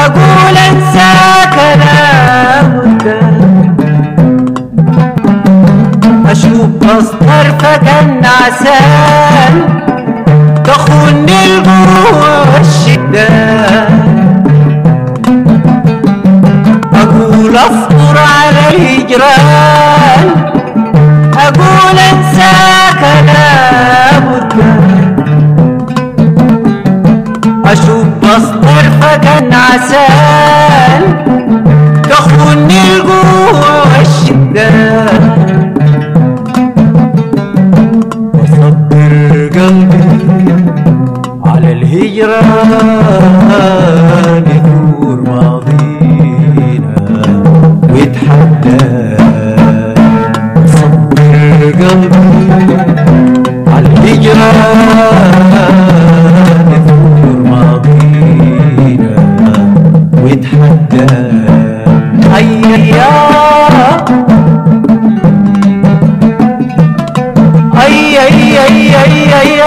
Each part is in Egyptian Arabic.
أقول أنساك لا بد أشوف بس طرفك النعسان تخوني القوة والشدة أقول أفطر على الهجران أقول أنساك لا بد أشوف بس طرفك النعسان تخوني القوة والشدة وصبر قلبي على الهجران يثور ماضينا ويتحدى صبر قلبي على الهجران يثور ماضينا ويتحدى أيا أي أي أي أي أي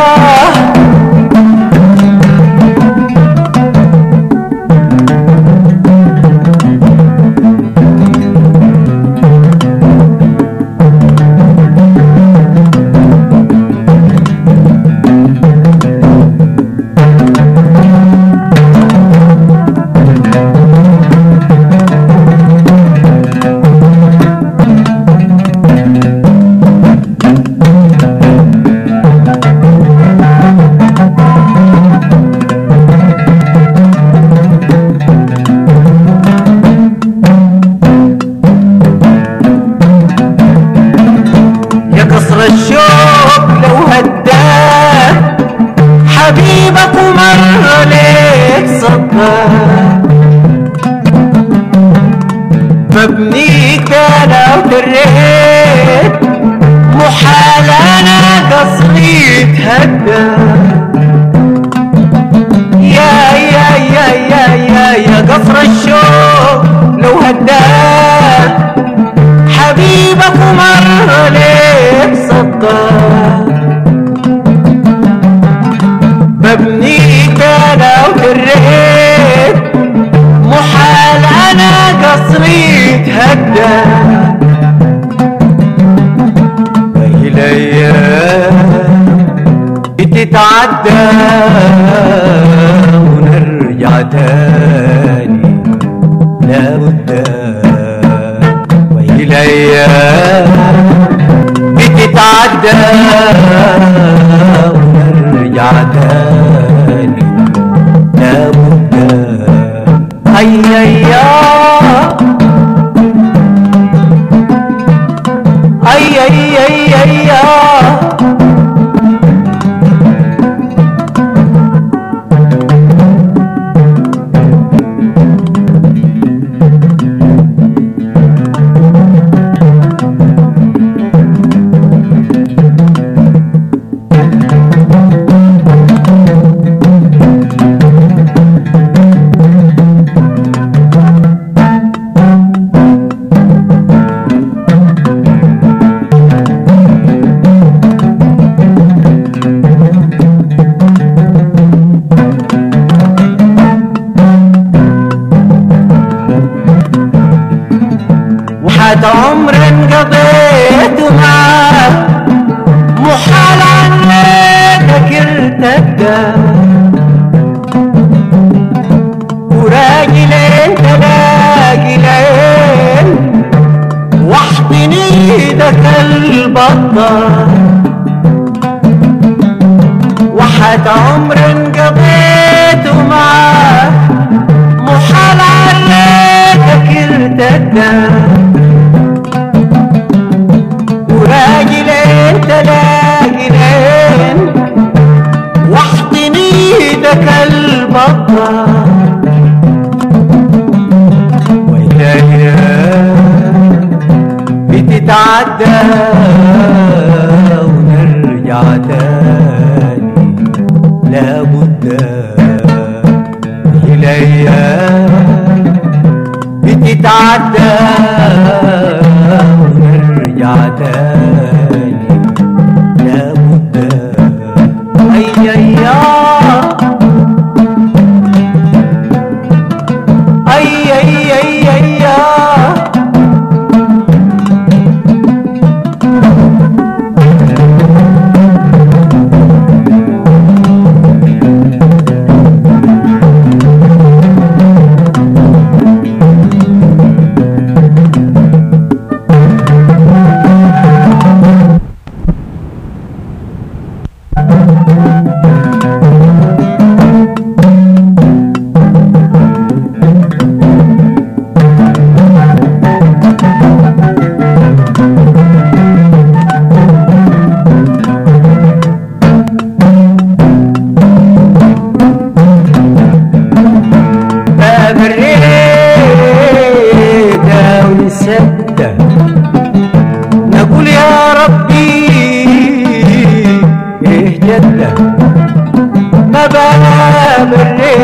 يا قصر الشوق لو هداه حبيبك ومر ليك صداه مبنيك انا وتريت محال انا قصري يتهدى يا يا يا يا يا يا قصر الشوق لو هداه حبيبك ومر ليك صدق مبنيك انا وتريت محال انا قصري يتهدى الايام بتتعدى ونرجع تاني لابد وهي الايام بتتعدى ونرجع تاني لابد اي اي اي اي اي اي وحد عمر قضيته معاك محال عنك ارتدى وراجلين تلاقي العين واحضن ايدك البطة وحد عمر قضيته معاك محال عنك ارتدى وراجلين تلاقي لين واحضن ايدك البطة وإلهي بتتعدى ونرجع تاني لابد الأيام بتتعدى ونرجع تاني لابد أي أي جدة نقول يا ربي ايه جدة ما باب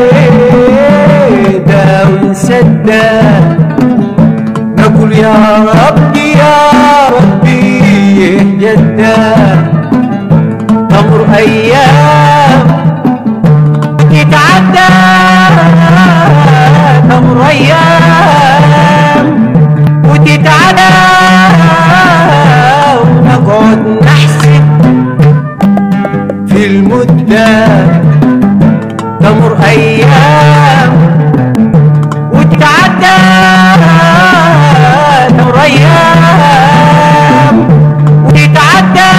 الريدة ونسدة نقول يا ربي يا ربي ايه جدة تمر ايام تتعدى تمر ايام وتتعدى ونقعد نحسب في المدة تمر ايام وتتعدى تمر ايام وتتعدى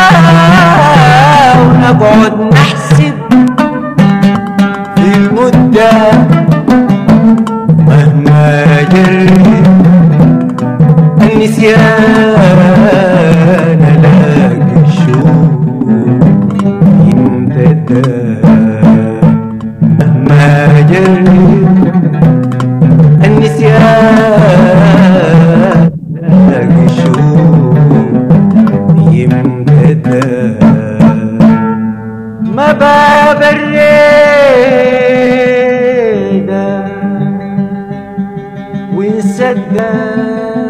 ونقعد نحسب في المدة مهما جري النسيان لاقي الشوق يمتدى مهما جري النسيان لاقي الشوق يمتدى ما باب الريدة وانسدى